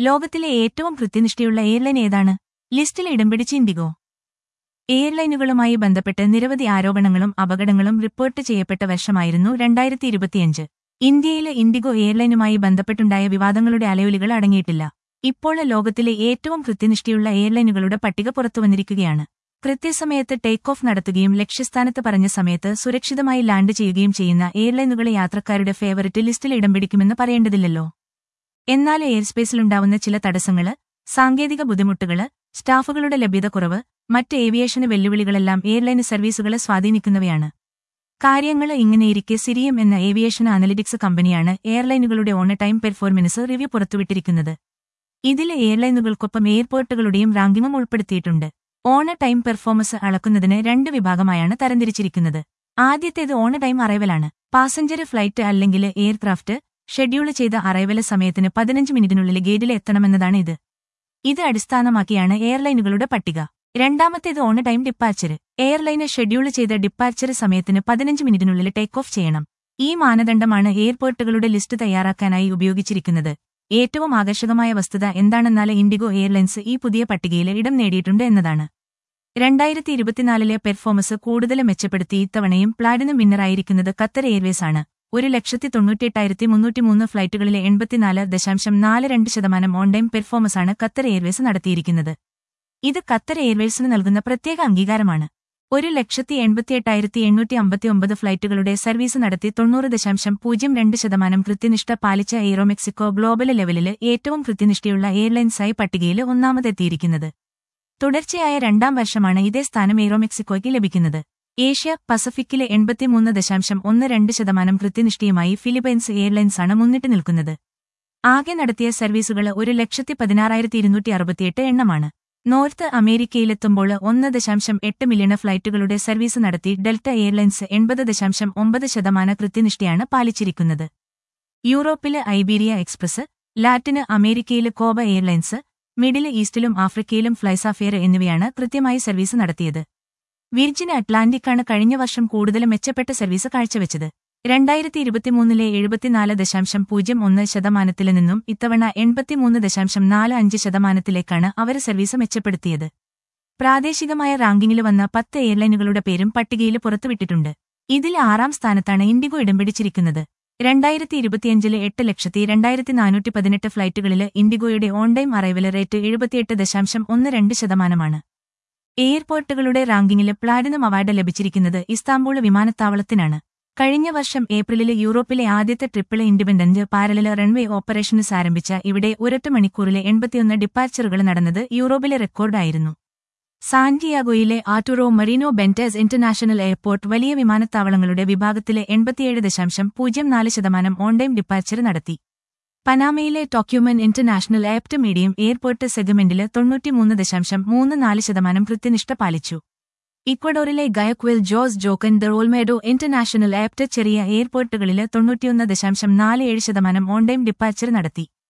ലോകത്തിലെ ഏറ്റവും കൃത്യനിഷ്ഠയുള്ള എയർലൈൻ ഏതാണ് ലിസ്റ്റിൽ ഇടം പിടിച്ച് ഇൻഡിഗോ എയർലൈനുകളുമായി ബന്ധപ്പെട്ട് നിരവധി ആരോപണങ്ങളും അപകടങ്ങളും റിപ്പോർട്ട് ചെയ്യപ്പെട്ട വർഷമായിരുന്നു രണ്ടായിരത്തി ഇരുപത്തിയഞ്ച് ഇന്ത്യയിലെ ഇൻഡിഗോ എയർലൈനുമായി ബന്ധപ്പെട്ടുണ്ടായ വിവാദങ്ങളുടെ അലയൊലികൾ അടങ്ങിയിട്ടില്ല ഇപ്പോൾ ലോകത്തിലെ ഏറ്റവും കൃത്യനിഷ്ഠയുള്ള എയർലൈനുകളുടെ പട്ടിക പുറത്തുവന്നിരിക്കുകയാണ് കൃത്യസമയത്ത് ടേക്ക് ഓഫ് നടത്തുകയും ലക്ഷ്യസ്ഥാനത്ത് പറഞ്ഞ സമയത്ത് സുരക്ഷിതമായി ലാൻഡ് ചെയ്യുകയും ചെയ്യുന്ന എയർലൈനുകളെ യാത്രക്കാരുടെ ഫേവറിറ്റ് ലിസ്റ്റിൽ ഇടം പിടിക്കുമെന്ന് പറയേണ്ടതില്ലല്ലോ എന്നാൽ എയർസ്പേസിലുണ്ടാവുന്ന ചില തടസ്സങ്ങള് സാങ്കേതിക ബുദ്ധിമുട്ടുകള് സ്റ്റാഫുകളുടെ ലഭ്യത കുറവ് മറ്റ് ഏവിയേഷന് വെല്ലുവിളികളെല്ലാം എയർലൈൻ സർവീസുകളെ സ്വാധീനിക്കുന്നവയാണ് കാര്യങ്ങള് ഇങ്ങനെയിരിക്കെ സിരിയം എന്ന ഏവിയേഷൻ അനലിറ്റിക്സ് കമ്പനിയാണ് എയർലൈനുകളുടെ ഓൺ ടൈം പെർഫോർമൻസ് റിവ്യൂ പുറത്തുവിട്ടിരിക്കുന്നത് ഇതിലെ എയർലൈനുകൾക്കൊപ്പം എയർപോർട്ടുകളുടെയും റാങ്കിങ്ങും ഉൾപ്പെടുത്തിയിട്ടുണ്ട് ഓണ ടൈം പെർഫോമൻസ് അളക്കുന്നതിന് രണ്ട് വിഭാഗമായാണ് തരംതിരിച്ചിരിക്കുന്നത് ആദ്യത്തേത് ഓണ ടൈം അറൈവലാണ് പാസഞ്ചർ ഫ്ലൈറ്റ് അല്ലെങ്കിൽ എയർക്രാഫ്റ്റ് ഷെഡ്യൂൾ ചെയ്ത അറൈവല സമയത്തിന് പതിനഞ്ച് മിനിറ്റിനുള്ളിൽ ഗേറ്റിൽ എത്തണമെന്നതാണ് ഇത് ഇത് അടിസ്ഥാനമാക്കിയാണ് എയർലൈനുകളുടെ പട്ടിക രണ്ടാമത്തേത് ഓൺ ടൈം ഡിപ്പാച്ചർ എയർലൈന് ഷെഡ്യൂൾ ചെയ്ത ഡിപ്പാച്ചർ സമയത്തിന് പതിനഞ്ച് മിനിറ്റിനുള്ളിൽ ടേക്ക് ഓഫ് ചെയ്യണം ഈ മാനദണ്ഡമാണ് എയർപോർട്ടുകളുടെ ലിസ്റ്റ് തയ്യാറാക്കാനായി ഉപയോഗിച്ചിരിക്കുന്നത് ഏറ്റവും ആകർഷകമായ വസ്തുത എന്താണെന്നാൽ ഇൻഡിഗോ എയർലൈൻസ് ഈ പുതിയ പട്ടികയിൽ ഇടം നേടിയിട്ടുണ്ട് എന്നതാണ് രണ്ടായിരത്തി ഇരുപത്തിനാലിലെ പെർഫോമൻസ് കൂടുതൽ മെച്ചപ്പെടുത്തി ഇത്തവണയും പ്ലാറ്റിനം വിന്നറായിരിക്കുന്നത് ഖത്തർ എയർവേസ് ആണ് ഒരു ലക്ഷത്തി തൊണ്ണൂറ്റിയെട്ടായിരത്തി മുന്നൂറ്റിമൂന്ന് ഫ്ലൈറ്റുകളിലെ എൺപത്തിനാല് ദശാംശം നാല് രണ്ട് ശതമാനം ഓൺ ടൈം പെർഫോമൻസാണ് ഖത്തർ എയർവേസ് നടത്തിയിരിക്കുന്നത് ഇത് ഖത്തർ എയർവേസിന് നൽകുന്ന പ്രത്യേക അംഗീകാരമാണ് ഒരു ലക്ഷത്തി എൺപത്തിയെട്ടായിരത്തി എണ്ണൂറ്റി അമ്പത്തിയൊമ്പത് ഫ്ലൈറ്റുകളുടെ സർവീസ് നടത്തി തൊണ്ണൂറ് ദശാംശം പൂജ്യം രണ്ട് ശതമാനം കൃത്യനിഷ്ഠ പാലിച്ച എയ്റോമെക്സിക്കോ ഗ്ലോബൽ ലെവലില് ഏറ്റവും കൃത്യനിഷ്ഠയുള്ള എയർലൈൻസായി പട്ടികയിൽ ഒന്നാമതെത്തിയിരിക്കുന്നത് തുടർച്ചയായ രണ്ടാം വർഷമാണ് ഇതേ സ്ഥാനം എയ്റോമെക്സിക്കോയ്ക്ക് ലഭിക്കുന്നത് ഏഷ്യ പസഫിക്കിലെ എൺപത്തിമൂന്ന് ദശാംശം ഒന്ന് രണ്ട് ശതമാനം കൃത്യനിഷ്ഠയുമായി ഫിലിപ്പൈൻസ് എയർലൈൻസാണ് മുന്നിട്ട് നിൽക്കുന്നത് ആകെ നടത്തിയ സർവീസുകൾ ഒരു ലക്ഷത്തി പതിനാറായിരത്തി ഇരുന്നൂറ്റി അറുപത്തിയെട്ട് എണ്ണമാണ് നോർത്ത് അമേരിക്കയിലെത്തുമ്പോൾ ഒന്ന് ദശാംശം എട്ട് മില്യൺ ഫ്ലൈറ്റുകളുടെ സർവീസ് നടത്തി ഡെൽറ്റ എയർലൈൻസ് എൺപത് ദശാംശം ഒമ്പത് ശതമാന കൃത്യനിഷ്ഠയാണ് പാലിച്ചിരിക്കുന്നത് യൂറോപ്പില് ഐബീരിയ എക്സ്പ്രസ് ലാറ്റിന് അമേരിക്കയില് കോബ എയർലൈൻസ് മിഡിൽ ഈസ്റ്റിലും ആഫ്രിക്കയിലും ഫ്ലൈസാഫെയർ എന്നിവയാണ് കൃത്യമായി സർവീസ് നടത്തിയത് വിർജിൻ അറ്റ്ലാന്റിക്കാണ് കഴിഞ്ഞ വർഷം കൂടുതൽ മെച്ചപ്പെട്ട സർവീസ് കാഴ്ചവെച്ചത് രണ്ടായിരത്തി ഇരുപത്തിമൂന്നിലെ എഴുപത്തിനാല് ദശാംശം പൂജ്യം ഒന്ന് ശതമാനത്തിൽ നിന്നും ഇത്തവണ എൺപത്തിമൂന്ന് ദശാംശം നാല് അഞ്ച് ശതമാനത്തിലേക്കാണ് അവർ സർവീസ് മെച്ചപ്പെടുത്തിയത് പ്രാദേശികമായ റാങ്കിങ്ങിൽ വന്ന പത്ത് എയർലൈനുകളുടെ പേരും പട്ടികയിൽ പുറത്തുവിട്ടിട്ടുണ്ട് ഇതിൽ ആറാം സ്ഥാനത്താണ് ഇൻഡിഗോ ഇടം പിടിച്ചിരിക്കുന്നത് രണ്ടായിരത്തി ഇരുപത്തിയഞ്ചിലെ എട്ട് ലക്ഷത്തി രണ്ടായിരത്തി നാനൂറ്റി പതിനെട്ട് ഫ്ലൈറ്റുകളിൽ ഇൻഡിഗോയുടെ ഓൺ ടൈം അറൈവൽ റേറ്റ് എഴുപത്തിയെട്ട് ദശാംശം ഒന്ന് രണ്ട് ശതമാനമാണ് എയർപോർട്ടുകളുടെ റാങ്കിങ്ങിൽ പ്ലാറ്റിനം അവാർഡ് ലഭിച്ചിരിക്കുന്നത് ഇസ്താംബൂൾ വിമാനത്താവളത്തിനാണ് കഴിഞ്ഞ വർഷം ഏപ്രിലിൽ യൂറോപ്പിലെ ആദ്യത്തെ triple independent parallel runway operations ആരംഭിച്ച ഇവിടെ ഒരൊറ്റ മണിക്കൂറിലെ എൺപത്തിയൊന്ന് ഡിപ്പാച്ചറുകൾ നടന്നത് യൂറോപ്പിലെ റെക്കോർഡായിരുന്നു സാന്റിയാഗോയിലെ Arturo Merino Benitez international airport വലിയ വിമാനത്താവളങ്ങളുടെ വിഭാഗത്തിലെ എൺപത്തിയേഴ് ദശാംശം പൂജ്യം നാല് ശതമാനം ഓൺ ടൈം ഡിപ്പാച്ചർ നടത്തി പനാമയിലെ Tocumen international airport medium airport സെഗ്മെന്റില് തൊണ്ണൂറ്റിമൂന്ന് ദശാംശം മൂന്ന് നാല് ശതമാനം കൃത്യനിഷ്ഠ പാലിച്ചു ഇക്വഡോറിലെ Guayaquil Jose Joaquin de Olmedo international airport ചെറിയ എയർപോർട്ടുകളില് തൊണ്ണൂറ്റിയൊന്ന് ദശാംശം നാല് ഏഴ് ശതമാനം ഓൺ ടൈം ഡിപ്പാച്ചർ നടത്തി